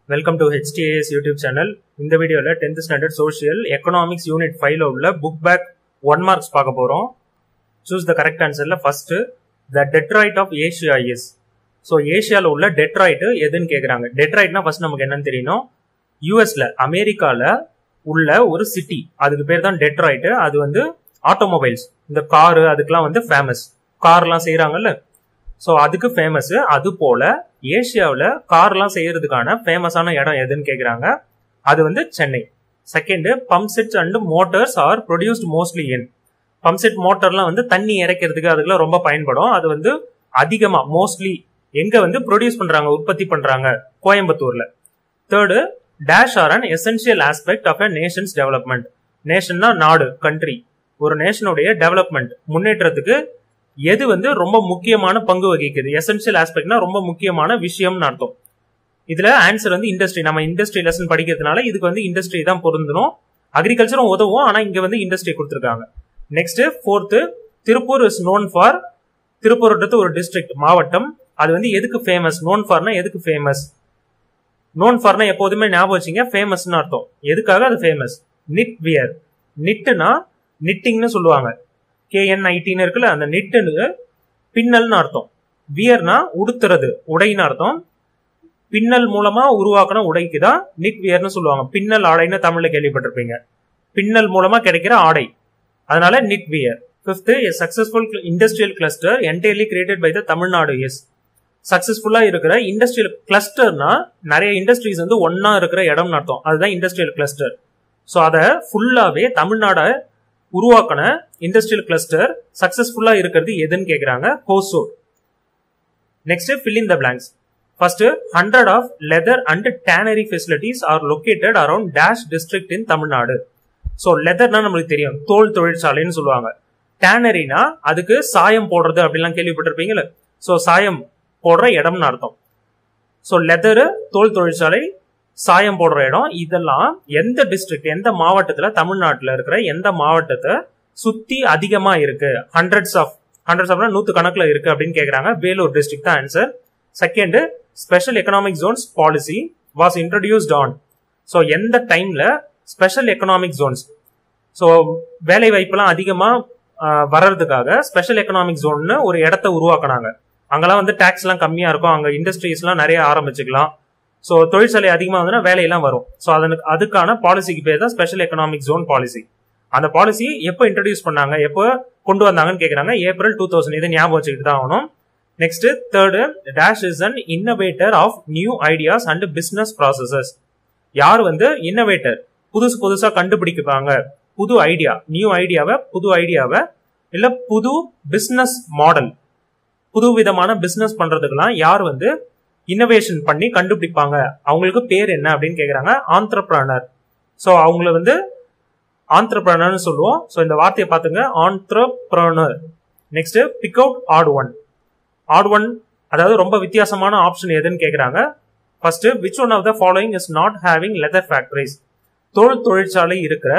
welcome to HDAS YouTube channel இந்த வீடியோவில் tenth standard social economics unit ஃபைவ்ல உள்ள புக் பேக் ஒன் மார்க்ஸ் பார்க்க போகிறோம் சூஸ் த கரெக்ட் ஆன்சரில் first the Detroit of Asia is so ஏஷியாவில் உள்ள டெட்ராய்ட் எதுன்னு கேட்குறாங்க டெட்ராய்ட்னா ஃபர்ஸ்ட் நமக்கு என்னன்னு தெரியணும் யூஎஸ்ல அமெரிக்காவில் உள்ள ஒரு சிட்டி அதுக்கு பேர் தான் டெட்ராய்ட் அது வந்து ஆட்டோமொபைல்ஸ் இந்த காரு அதுக்கெல்லாம் வந்து ஃபேமஸ் கார்லாம் செய்கிறாங்கல்ல ஸோ அதுக்கு ஃபேமஸ் அது போல ஏஷியாவில் கார்லாம் செய்யறதுக்கான ஃபேமஸான இடம் எதுன்னு கேட்குறாங்க அது வந்து Chennai second pump sets and motors are produced mostly in pump set மோட்டர்லாம் வந்து தண்ணி இறைக்கிறதுக்கு அதுக்கெல்லாம் ரொம்ப பயன்படும் அது வந்து அதிகமாக மோஸ்ட்லி எங்க வந்து ப்ரொடியூஸ் பண்றாங்க உற்பத்தி பண்றாங்க கோயம்புத்தூர்ல third dash are an essential aspect of a nation's development நேஷன்னா நாடு கண்ட்ரி ஒரு நேஷனுடைய டெவலப்மெண்ட் முன்னேற்றத்துக்கு எது வந்து ரொம்ப முக்கியமான பங்கு வகிக்குது எசென்சியல் ஆஸ்பெக்ட்னா ரொம்ப முக்கியமான விஷயம்னு அர்த்தம் இதுல ஆன்சர் வந்து இண்டஸ்ட்ரி நம்ம இண்டஸ்ட்ரி லெசன் படிக்கிறதுனால இதுக்கு வந்து இண்டஸ்ட்ரி தான் பொருந்தணும் அக்ரிகல்ச்சரும் உதவும் ஆனா இங்க வந்து இண்டஸ்ட்ரி கொடுத்துருக்காங்க next fourth Tiruppur is known for திருப்பூர்ன்றது ஒரு டிஸ்ட்ரிக்ட் மாவட்டம் அது வந்து எதுக்கு ஃபேமஸ் நோன் ஃபார்னா எதுக்கு ஃபேமஸ் நோன் ஃபார்னா எப்போதுமே ஞாபகம் வச்சுங்க ஃபேமஸ்னு அர்த்தம் எதுக்காக அது ஃபேமஸ் நிட் வியர் நிட்டுனா நிட்டிங்னு சொல்லுவாங்க கேஎன்ஐடின்னு இருக்குல்ல அந்த நிட்டுன்னு பின்னல்னு அர்த்தம் வியர்னா உடுத்துறது உடைன்னு அர்த்தம் பின்னல் மூலமா உருவாக்கின உடைக்கு தான் நிட் வியர்னு சொல்லுவாங்க பின்னல் ஆடைன்னு தமிழ்ல கேள்விப்பட்டிருப்பீங்க பின்னல் மூலமா கிடைக்கிற ஆடை அதனால knitwear fifth a successful industrial cluster entirely created by the Tamil Nadu as சக்சஸ்ஃபுல்லா இருக்கிற இண்டஸ்ட்ரியல் கிளஸ்டர்னா நிறைய இண்டஸ்ட்ரீஸ் வந்து ஒன்னா இருக்கிற இடம்னு அர்த்தம் அதுதான் இண்டஸ்ட்ரியல் கிளஸ்டர் ஸோ அதை ஃபுல்லாவே தமிழ்நாடை உருவாக்கின இண்டஸ்ட்ரியல் கிளஸ்டர் சக்சஸ்ஃபுல்லா இருக்கிறது எதுன்னு கேக்குறாங்க Hosur next fill in the blanks first hundred of leather and tannery facilities are located around dash district in Tamil Nadu so லெதர்னா நம்மளுக்கு தெரியும் தோல் தொழிற்சாலைன்னு சொல்லுவாங்க டேனரினா அதுக்கு சாயம் போடுறது அப்படிலாம் கேள்விப்பட்டிருப்பீங்கல்ல ஸோ சாயம் போடுற இடம்னு அர்த்தம் ஸோ லெதரு தோல் தொழிற்சாலை சாயம் போடுற இடம் இதெல்லாம் எந்த டிஸ்ட்ரிக்ட் எந்த மாவட்டத்துல தமிழ்நாட்டில் இருக்கிற எந்த மாவட்டத்தை சுத்தி அதிகமா இருக்கு ஹண்ட்ரட்ஸ் ஆஃப் ஹண்ட்ரட்ஸ் ஆஃப்னா நூத்து கணக்குல இருக்கு அப்படின்னு கேக்குறாங்க வேலூர் டிஸ்ட்ரிக்ட் தான் answer second special economic zones policy was introduced on so எந்த டைம்ல ஸ்பெஷல் எக்கனாமிக் ஜோன்ஸ் ஸோ வேலை வாய்ப்புலாம் அதிகமா வர்றதுக்காக ஸ்பெஷல் எக்கனாமிக் ஜோன்னு ஒரு இடத்த உருவாக்குனாங்க அங்கெல்லாம் வந்து டேக்ஸ் எல்லாம் கம்மியா இருக்கும் அங்க இண்டஸ்ட்ரீஸ் எல்லாம் நிறைய ஆரம்பிச்சுக்கலாம் ஸோ தொழிற்சாலை அதிகமாக வந்ததுன்னா வேலையெல்லாம் வரும் ஸோ அதனுக்கு அதுக்கான பாலிசிக்கு பேர் தான் ஸ்பெஷல் எக்கனாமிக் ஜோன் பாலிசி அந்த பாலிசி எப்போ இன்ட்ரடியூஸ் பண்ணாங்க எப்போ கொண்டு வந்தாங்கன்னு கேட்குறாங்க ஏப்ரல் டூ தௌசண்ட் இது ஞாபகம் வச்சுக்கிட்டு தான் ஆகணும் next third dash is an innovator of new ideas and business processes யார் வந்து இன்னோவேட்டர் புதுசு புதுசா கண்டுபிடிப்பாங்க புது ஐடியா நியூ ஐடியாவை புது ஐடியாவை இல்ல புது பிசினஸ் மாடல் புது விதமான பிசினஸ் பண்றதுக்கெல்லாம் யார் வந்து இன்னோவேஷன் பண்ணி கண்டுபிடிப்பாங்க அவங்களுக்கு பேர் என்ன அப்படின்னு கேக்குறாங்க ஆந்திரப்ரனர் ஸோ அவங்கள வந்து ஆந்திரப்ரனர்னு சொல்லுவோம் ஸோ இந்த வார்த்தையை பார்த்துங்க entrepreneur next pick out odd one odd one அதாவது ரொம்ப வித்தியாசமான ஆப்ஷன் எதுன்னு கேக்குறாங்க first which one of the following is not having leather factories தோல் தொழிற்சாலை இருக்கிற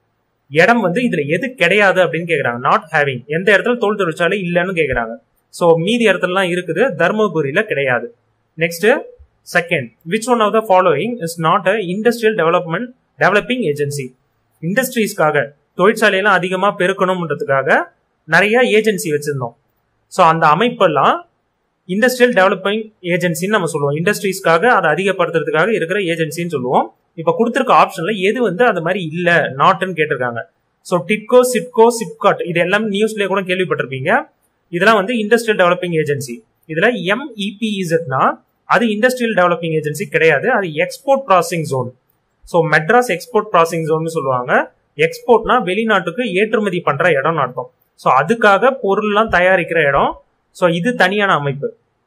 இடம் வந்து இதுல எது கிடையாது அப்படின்னு கேக்குறாங்க நாட் ஹேவிங் எந்த இடத்துல தோல் தொழிற்சாலை இல்லைன்னு கேக்குறாங்க ஸோ மீதி இடத்துலலாம் இருக்குது தர்மபுரியில கிடையாது next second which one of the following is not a industrial development developing agency இண்டஸ்ட்ரீஸ்க்காக தொழிற்சாலையெல்லாம் அதிகமாக பெருக்கணும்ன்றதுக்காக நிறைய ஏஜென்சி வச்சிருந்தோம் ஸோ அந்த அமைப்பெல்லாம் இண்டஸ்ட்ரியல் டெவலப்பிங் ஏஜென்சின்னு நம்ம சொல்லுவோம் இண்டஸ்ட்ரீஸ்க்காக அதை அதிகப்படுத்துறதுக்காக இருக்கிற ஏஜென்சின்னு சொல்லுவோம் இப்போ கொடுத்துருக்க ஆப்ஷன்ல எது வந்து அந்த மாதிரி இல்ல நாட்டுன்னு கேட்டிருக்காங்க ஸோ டிட்கோ சிட்கோ சிப்காட் இது எல்லாம் நியூஸ்லயே கூட கேள்விப்பட்டிருப்பீங்க இதெல்லாம் வந்து இண்டஸ்ட்ரியல் டெவலப்பிங் ஏஜென்சி இதுல எம்இபிஇசட்னா அது இண்டஸ்ட்ரியல் டெவலப்பிங் ஏஜென்சி கிடையாது அது export processing zone so Madras export processing zone சொல்லுவாங்க எக்ஸ்போர்ட்னா வெளிநாட்டுக்கு ஏற்றுமதி பண்ற இடம்னு அர்த்தம் ஸோ அதுக்காக பொருள்லாம் தயாரிக்கிற இடம் ஸோ இது தனியான அமைப்பு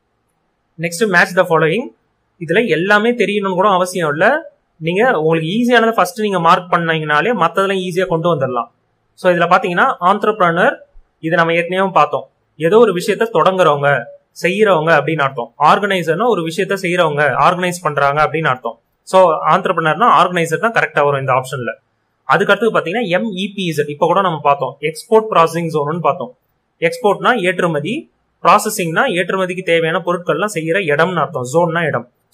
நெக்ஸ்ட் மேட்ச் த ஃபாலோயிங் இதுல எல்லாமே தெரியணும்னு கூட அவசியம் இல்லை நீங்க உங்களுக்கு ஈஸியானதை ஃபர்ஸ்ட் நீங்க மார்க் பண்ணீங்கனாலே மற்றதெல்லாம் ஈஸியா கொண்டு வந்துடலாம் ஸோ இதுல பாத்தீங்கன்னா ஆண்டர்பிரனர் இது நம்ம ஏற்கனவே பார்த்தோம் ஏதோ ஒரு விஷயத்த தொடங்குறவங்க செய்யறவங்க அப்படின்னு அர்த்தம் ஆர்கனைசர்னா ஒரு விஷயத்த செய்யறவங்க ஆர்கனைஸ் பண்றாங்க அப்படின்னு அர்த்தம் ஸோ ஆண்டர்பிரனர்னா ஆர்கனைசர் தான் கரெக்டா வரும் இந்த ஆப்ஷன்ல அதுக்கடுத்து பாத்தீங்கன்னா எம்இபிஇசட் இப்போ கூட நம்ம பார்த்தோம் எக்ஸ்போர்ட் ப்ராசஸிங் ஜோன் பார்த்தோம் எக்ஸ்போர்ட்னா ஏற்றுமதி ப்ராசஸிங்னா ஏற்றுமதிக்கு தேவையான பொருட்கள்லாம் செய்யற இடம்னு அர்த்தம் ஜோன்னா இடம்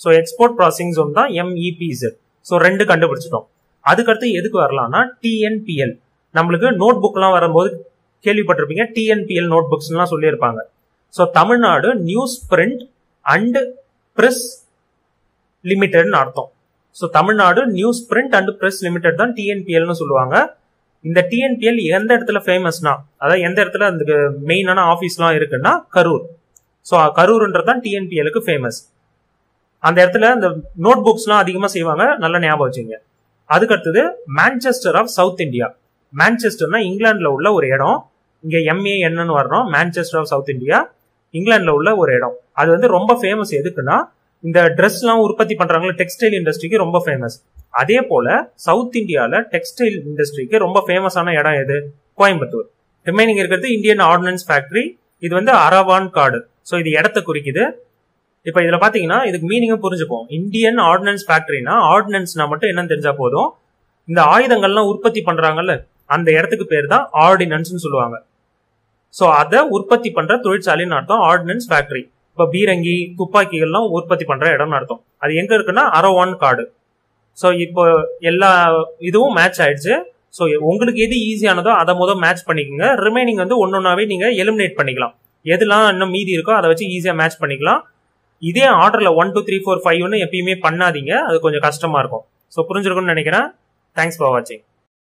ஸோ எக்ஸ்போர்ட் ப்ராசஸிங் ஜோன் தான் எம்இபிஇசட் ஸோ ரெண்டு கண்டுபிடிச்சிட்டோம் அதுக்கடுத்து எதுக்கு வரலாம்னா டிஎன்பிஎல் நம்மளுக்கு நோட் புக்லாம் வரும்போது கேள்விப்பட்டிருப்பீங்க டிஎன்பிஎல் நோட் புக்ஸ்லாம் சொல்லியிருப்பாங்க so Tamil Nadu news print and press லிமிடெட்னு அர்த்தம் so Tamil Nadu news print and press limited தான் டிஎன்பிஎல்னு சொல்லுவாங்க இந்த டிஎன்பிஎல் எந்த இடத்துல ஃபேமஸ்னா அதாவது எந்த இடத்துல அந்த மெயினான ஆஃபீஸ்லாம் இருக்குன்னா கரூர் ஸோ கரூர்ன்றது தான் டிஎன்பிஎலுக்கு ஃபேமஸ் அந்த இடத்துல இந்த நோட் புக்ஸ்லாம் அதிகமாக செய்வாங்க நல்ல ஞாபகம் வச்சுங்க அதுக்கு அடுத்தது மான்செஸ்டர் ஆஃப் சவுத் இந்தியா மான்செஸ்டர்னா இங்கிலாந்துல உள்ள ஒரு இடம் இங்க எம்ஏ என்னன்னு வரணும் மான்செஸ்டர் ஆஃப் சவுத் இந்தியா இங்கிலாந்துல உள்ள ஒரு இடம் அது வந்து ரொம்ப ஃபேமஸ் எதுக்குன்னா இந்த ட்ரெஸ்லாம் உற்பத்தி பண்றாங்களா டெக்ஸ்டைல் இண்டஸ்ட்ரிக்கு ரொம்ப ஃபேமஸ் அதே போல சவுத் இந்தியால டெக்ஸ்டைல் இண்டஸ்ட்ரிக்கு ரொம்ப ஃபேமஸான இடம் எது கோயம்புத்தூர் ரிமைனிங் இருக்கிறது இந்தியன் ஆர்டினன்ஸ் ஃபேக்டரி இது வந்து அரவான் காடு ஸோ இது இடத்த குறிக்குது இப்ப இதுல பாத்தீங்கன்னா இதுக்கு மீனிங்கும் புரிஞ்சுப்போம் இந்தியன் ஆர்டினன்ஸ் ஃபேக்டரினா ஆர்டினன்ஸ்னா மட்டும் என்னன்னு தெரிஞ்சா போதும் இந்த ஆயுதங்கள்லாம் உற்பத்தி பண்றாங்கல்ல அந்த இடத்துக்கு பேர் தான் ஆர்டினன்ஸ் சொல்லுவாங்க ஸோ அதை உற்பத்தி பண்ற தொழிற்சாலைன்னு அர்த்தம் ஆர்டினன்ஸ் ஃபேக்டரி இப்போ பீரங்கி துப்பாக்கிகள்லாம் உற்பத்தி பண்ற இடம்னு அர்த்தம் அது எங்க இருக்குன்னா அரவான் காடு ஸோ இப்போ எல்லா இதுவும் மேட்ச் ஆயிடுச்சு ஸோ உங்களுக்கு எது ஈஸியானதோ அதை முதல் மேட்ச் பண்ணிக்கோங்க ரிமைனிங் வந்து ஒன்னொன்னாவே நீங்க எலிமினேட் பண்ணிக்கலாம் எதுலாம் இன்னும் மீதி இருக்கோ அதை வச்சு ஈஸியா மேட்ச் பண்ணிக்கலாம் இதே ஆர்டர்ல ஒன் டூ த்ரீ ஃபோர் ஃபைவ்னு எப்பயுமே பண்ணாதீங்க அது கொஞ்சம் கஷ்டமா இருக்கும் ஸோ புரிஞ்சிருக்கும்னு நினைக்கிறேன் தேங்க்ஸ் ஃபார் வாட்சிங்